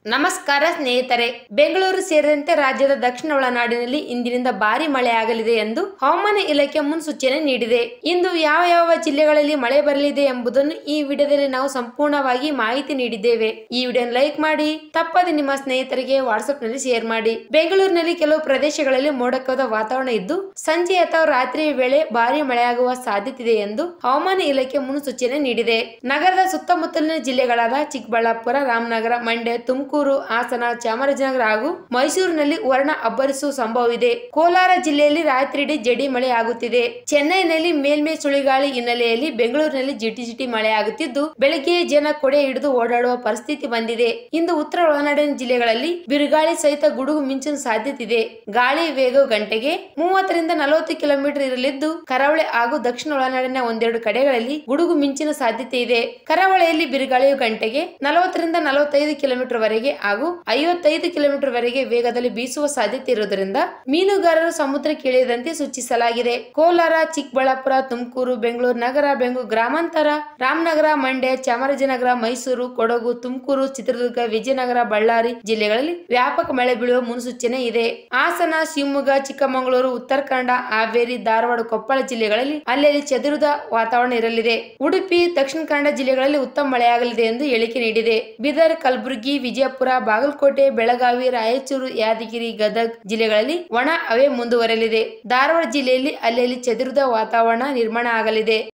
ನಮಸ್ಕಾರ ಸ್ನೇಹಿತರೆ ಬೆಂಗಳೂರು ಸೇರಿದಂತೆ ರಾಜ್ಯದ ದಕ್ಷಿಣ ಒಳನಾಡಿನಲ್ಲಿ ಇಂದಿನಿಂದ ಭಾರಿ ಮಳೆ ಆಗಲಿದೆ ಎಂದು ಹವಾಮಾನ ಇಲಾಖೆ ಮುನ್ಸೂಚನೆ ನೀಡಿದೆ ಇಂದು ಯಾವ ಯಾವ ಜಿಲ್ಲೆಗಳಲ್ಲಿ ಮಳೆ ಬರಲಿದೆ ಎಂಬುದನ್ನು ಈ ವಿಡಿಯೋದಲ್ಲಿ ನಾವು ಸಂಪೂರ್ಣವಾಗಿ ಮಾಹಿತಿ ನೀಡಿದ್ದೇವೆ ಈ ವಿಡಿಯೋ ಲೈಕ್ ಮಾಡಿ ತಪ್ಪದೆ ನಿಮ್ಮ ಸ್ನೇಹಿತರಿಗೆ ವಾಟ್ಸ್ಆಪ್ ನಲ್ಲಿ ಶೇರ್ ಮಾಡಿ ಬೆಂಗಳೂರಿನಲ್ಲಿ ಕೆಲವು ಪ್ರದೇಶಗಳಲ್ಲಿ ಮೋಡಕವಾದ ವಾತಾವರಣ ಇದ್ದು ಸಂಜೆ ಅಥವಾ ರಾತ್ರಿಯ ವೇಳೆ ಭಾರಿ ಮಳೆಯಾಗುವ ಸಾಧ್ಯತೆ ಇದೆ ಎಂದು ಹವಾಮಾನ ಇಲಾಖೆ ಮುನ್ಸೂಚನೆ ನೀಡಿದೆ ನಗರದ ಸುತ್ತಮುತ್ತಲಿನ ಜಿಲ್ಲೆಗಳಾದ ಚಿಕ್ಕಬಳ್ಳಾಪುರ ರಾಮನಗರ ಮಂಡ್ಯ ತುಮಕೂರು ಹಾಸನ ಚಾಮರಾಜನಗರ ಹಾಗೂ ಮೈಸೂರಿನಲ್ಲಿ ವರ್ಣ ಅಬ್ಬರಿಸುವ ಸಂಭವವಿದೆ ಕೋಲಾರ ಜಿಲ್ಲೆಯಲ್ಲಿ ರಾತ್ರಿಯಿಡೀ ಜಡಿ ಮಳೆ ಆಗುತ್ತಿದೆ ಚೆನ್ನೈನಲ್ಲಿ ಮೇಲ್ಮೈ ಸುಳಿಗಾಳಿ ಹಿನ್ನೆಲೆಯಲ್ಲಿ ಬೆಂಗಳೂರಿನಲ್ಲಿ ಜಿಟಿ ಜಿಟಿ ಮಳೆ ಆಗುತ್ತಿದ್ದು ಬೆಳಗ್ಗೆ ಜನ ಕೊಡೆ ಹಿಡಿದು ಓಡಾಡುವ ಪರಿಸ್ಥಿತಿ ಬಂದಿದೆ ಇಂದು ಉತ್ತರ ಒಳನಾಡಿನ ಜಿಲ್ಲೆಗಳಲ್ಲಿ ಬಿರುಗಾಳಿ ಸಹಿತ ಗುಡುಗು ಮಿಂಚಿನ ಸಾಧ್ಯತೆ ಇದೆ ಗಾಳಿ ವೇಗ ಗಂಟೆಗೆ ಮೂವತ್ತರಿಂದ ನಲವತ್ತು ಕಿಲೋಮೀಟರ್ ಇರಲಿದ್ದು ಕರಾವಳಿ ಹಾಗೂ ದಕ್ಷಿಣ ಒಳನಾಡಿನ ಒಂದೆರಡು ಕಡೆಗಳಲ್ಲಿ ಗುಡುಗು ಮಿಂಚಿನ ಸಾಧ್ಯತೆ ಇದೆ ಕರಾವಳಿಯಲ್ಲಿ ಬಿರುಗಾಳಿಯು ಗಂಟೆಗೆ ನಲವತ್ತರಿಂದ ನಲವತ್ತೈದು ಕಿಲೋಮೀಟರ್ ವರೆಗೆ ಹಾಗೂ ಐವತ್ತೈದು ಕಿಲೋಮೀಟರ್ ವರೆಗೆ ವೇಗದಲ್ಲಿ ಬೀಸುವ ಸಾಧ್ಯತೆ ಇರುವುದರಿಂದ ಮೀನುಗಾರರು ಸಮುದ್ರಕ್ಕೆ ಇಳಿಯದಂತೆ ಸೂಚಿಸಲಾಗಿದೆ ಕೋಲಾರ ಚಿಕ್ಕಬಳ್ಳಾಪುರ ತುಮಕೂರು ಬೆಂಗಳೂರು ನಗರ ಬೆಂಗಳೂರು ಗ್ರಾಮಾಂತರ ರಾಮನಗರ ಮಂಡ್ಯ ಚಾಮರಾಜನಗರ ಮೈಸೂರು ಕೊಡಗು ತುಮಕೂರು ಚಿತ್ರದುರ್ಗ ವಿಜಯನಗರ ಬಳ್ಳಾರಿ ಜಿಲ್ಲೆಗಳಲ್ಲಿ ವ್ಯಾಪಕ ಮಳೆ ಬೀಳುವ ಮುನ್ಸೂಚನೆ ಇದೆ ಹಾಸನ ಶಿವಮೊಗ್ಗ ಚಿಕ್ಕಮಗಳೂರು ಉತ್ತರ ಕನ್ನಡ ಹಾವೇರಿ ಧಾರವಾಡ ಕೊಪ್ಪಳ ಜಿಲ್ಲೆಗಳಲ್ಲಿ ಅಲ್ಲಲ್ಲಿ ಚದುರಿದ ವಾತಾವರಣ ಇರಲಿದೆ ಉಡುಪಿ ದಕ್ಷಿಣ ಕನ್ನಡ ಜಿಲ್ಲೆಗಳಲ್ಲಿ ಉತ್ತಮ ಮಳೆಯಾಗಲಿದೆ ಎಂದು ಹೇಳಿಕೆ ನೀಡಿದೆ ಬೀದರ್ ಕಲಬುರಗಿ ವಿಜಯಪುರ ಬಾಗಲಕೋಟೆ ಬೆಳಗಾವಿ ರಾಯಚೂರು ಯಾದಗಿರಿ ಗದಗ್ ಜಿಲ್ಲೆಗಳಲ್ಲಿ ಒಣ ಹವೆ ಮುಂದುವರೆಯಲಿದೆ ಧಾರವಾಡ ಜಿಲ್ಲೆಯಲ್ಲಿ ಅಲ್ಲಲ್ಲಿ ಚದುರಿದ ವಾತಾವರಣ ನಿರ್ಮಾಣ ಆಗಲಿದೆ